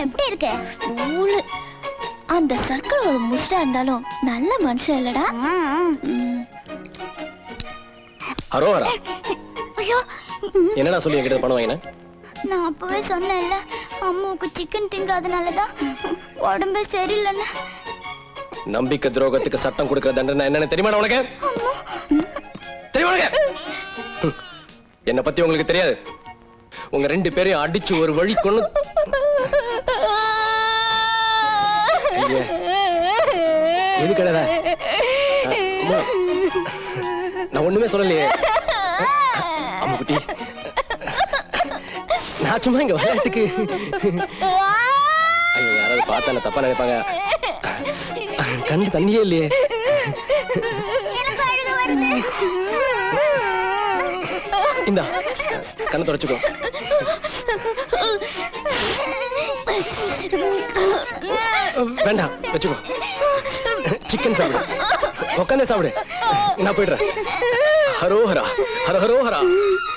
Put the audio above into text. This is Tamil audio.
பையன் எப்படி இருக்கு நூலு அந்த சர்க்கிள் ஒரு முஸ்டா இருந்தாலும் நல்ல மனுஷன் இல்லடா ம். ஹரோஹரா ஐயோ என்னடா சொல்லி என்கிட்ட பணம் வாங்கின நான் அப்பவே சொன்னேன்ல அம்மாவுக்கு சிக்கன் திங்காதனாலதான் உடம்பே சரியில்லைன்னு நம்பிக்கை துரோகத்துக்கு சட்டம் கொடுக்கிற தண்டனை என்னன்னு தெரியுமா உனக்கு தெரியுமா உனக்கு ஹம். என்னை பத்தி உங்களுக்கு தெரியாது உங்க ரெண்டு பேரையும் அடிச்சு ஒரு வழி கொண்டு ஐயே. எதுக்கு அழற? அம்மா. நான் ஒண்ணுமே சொல்லலையே அம்மா குட்டி நான் சும்மா இங்க விளையாட்டுக்கு ஐயோ யாராவது பார்த்தா என்ன தப்பா நினைப்பாங்க கண்ணு தண்ணியே இல்லையே எனக்கு அழுக வருது இந்தா கண்ணை தொடச்சுக்கோ வேண்டாம் வச்சுக்கோ சிக்கன் சாப்பிடு உட்காந்து சாப்பிடு நான் போயிடுறேன் ஹரோஹரா ஹர ஹரோஹரா